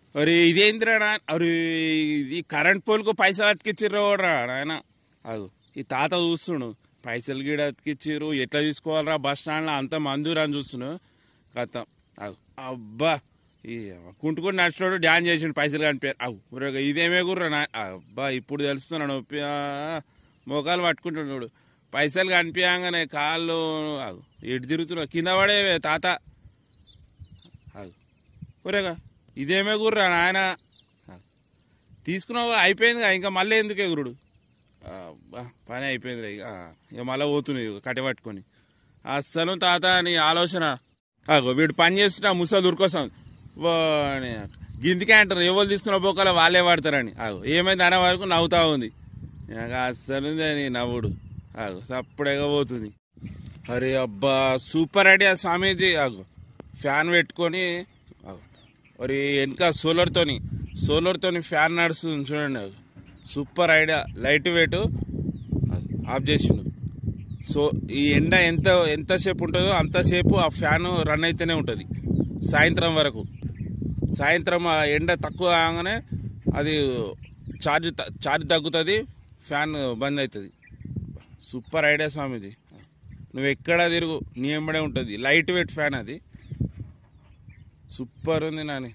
అరే ఇదేంద్రా నా- అరే ఇది కరెంట్ పోల్కు పైసలు అతికిచ్చిర్రు రా నాయన అగు ఈ తాత చూస్తుండు పైసలు గీడ అతికిచ్చిర్రు ఎట్లా తీసుకోవాలరా బస్ స్టాండ్లో అంత మందూరు అని చూస్తున్నాడు కథ అగు అబ్బా ఈ కుంటుకుని నడిచినోడు డ్యాన్ చేసిండు పైసలు కనిపించారు అవు ఊరగా ఇదేమే గుర్రా నా అబ్బా ఇప్పుడు తెలుస్తున్నాడు నొప్పి ఆ, మోకాలు పట్టుకుంటున్నాడు పైసలు కనిపించగానే కాళ్ళు అగు ఎటు తిరుగుతున్నావు కింద పడేవే తాత అగు ఊరేగా ఇదేమే గుర్రా నాయన తీసుకున్నావు అయిపోయిందిగా ఇంకా మళ్ళీ ఎందుకు ఎగురుడు అబ్బా, పని అయిపోయింది ఇక ఆ, ఇక మళ్ళీ పోతుంది ఇక కట్టె పట్టుకొని అస్సలు తాత నీ ఆలోచన అగో వీడు పని చేస్తున్నా ముసలు దొరికొస్తాం వాని గిందికే అంటారు ఎవరు తీసుకున్న బొక్కలో వాళ్ళే పడతారని అగో ఏమైంది అనే వరకు నవ్వుతా ఉంది ఇక అస్సలు నీ నవ్వుడు అగో సప్పుడేగా పోతుంది అరే అబ్బా సూపర్ ఐడియా స్వామీజీ అగో ఫ్యాన్ పెట్టుకొని అగో మరి వెనక సోలర్తోని సోలర్తోని ఫ్యాన్ నడుస్తుంది చూడండి అగో super idea light weight off చేసిండు సో ఈ ఎండ ఎంత ఎంతసేపు ఉంటుందో అంతసేపు ఆ ఫ్యాన్ రన్ అయితేనే ఉంటుంది సాయంత్రం వరకు సాయంత్రం ఆ ఎండ తక్కువ కాగానే అది ఛార్జ్ త- ఛార్జ్ తగ్గుతుంది ఫ్యాన్ బంద్ అవుతుంది సూపర్ ఐడియా స్వామీజీ నువ్వు ఎక్కడ తిరుగు నీ ఎంబడే ఉంటుంది లైట్ వెయిట్ ఫ్యాన్ అది సూపర్ ఉంది నాని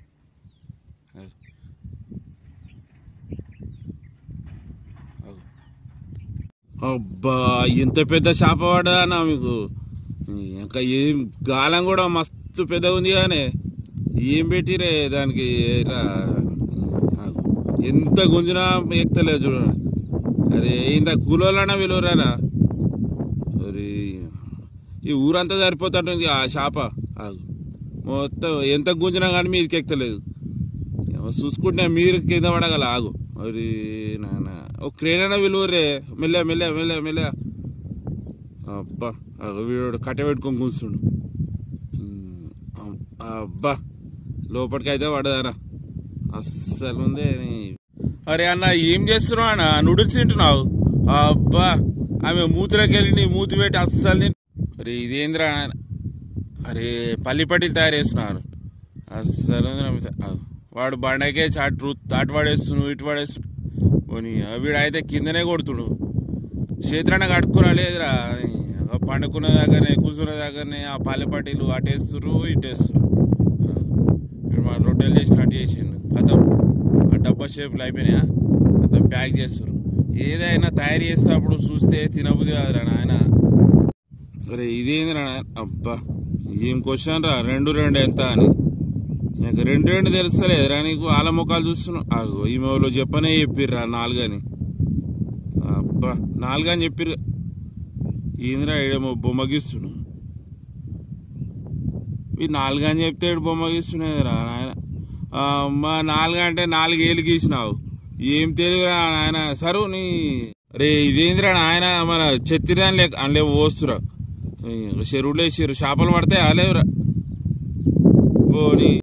అబ్బా ఎంత పెద్ద చేప పడ్డా మీకు ఇంకా ఏం గాలం కూడా మస్తు పెద్దగా ఉంది కానీ ఏం పెట్టిరే దానికి రా. ఆగు. ఎంత గుంజినా ఎక్కలేదు చూడండి అరే ఇంత కూలోళ్ళనా విలువరానా అరే ఈ ఊరంతా సరిపోతుంటుంది ఆ చేప ఆగు మొత్తం ఎంత గుంజినా కానీ మీదకి ఎక్కలేదు ఏమో చూసుకుంటే మీరు కింద పడగల ఆగు మరి నాన్న ఓ క్రేనైనా విలువరే మెల్ల మెల్ల మెల్ల మెల్ల అబ్బా ఆగు, వీడు కట్టె పెట్టుకొని కూర్చుండు ఉమ్, అమ్, అబ్బా లోపలికి అయితే పడదానా అస్సలు ఉంది అరే అన్న ఏం చేస్తున్నావు అన్న నూడిల్స్ తింటున్నావు అబ్బా ఆమె మూతిలోకి వెళ్ళి నీ మూతి పెట్టి అస్సలు తింటు అరే ఇదేంద్రా అరే పల్లి పట్టీలు తయారు చేస్తున్నారు అస్సలు నమ్ముతా- ఆ, వాడు బండకే చాటు తాటు పడేస్తున్నాడు ఇటు పడేస్తున్నాడు పోనీ వీడు అయితే కిందనే కొడుతుడు చేతులన్న కట్టుకురా లేదురా ఆ పండుకున్న దగ్గరనే కూర్చున్న దగ్గరనే ఆ పల్లె పట్టీలు అటేస్తురు ఇటేస్తురు ఆ, వీడు మా రొట్టెలు చేసి కట్ చేసిండు కథం ఆ డబ్బా షేపులు అయిపోయినాయా కథం ప్యాక్ చేస్తారు ఏదైనా తయారు చేసేటప్పుడు చూస్తే తినబుద్ధి కాదురా నాయన అరే ఇదేంది రా అబ్బా ఏం క్వశ్చన్ రా రెండు రెండు ఎంత అని నాకు రెండు రెండు తెలుస్తలేదురా నీకు ఆల ముఖాలు చూస్తున్నావు ఆగు ఈ మొబైల్లో చెప్పనే చెప్పిర్రా నాలుగని అబ్బా నాలుగని చెప్పిర్రు ఏందిరా ఈడేమో బొమ్మ గీస్తుడు ఈ నాలుగని చెప్తే ఈడు బొమ్మ గీస్తున్నదిరా నాయన అమ్మా నాలుగు అంటే నాలుగేళ్ళు గీసినావు ఏం తెలియరా నాయన సరు నీ రే ఇదేందిరా నాయన మన చెత్తిరాని లేక అందులో పోస్తురా చెరువులో వేసిర్రు చేపలు పడితే అలేవురా పోనీ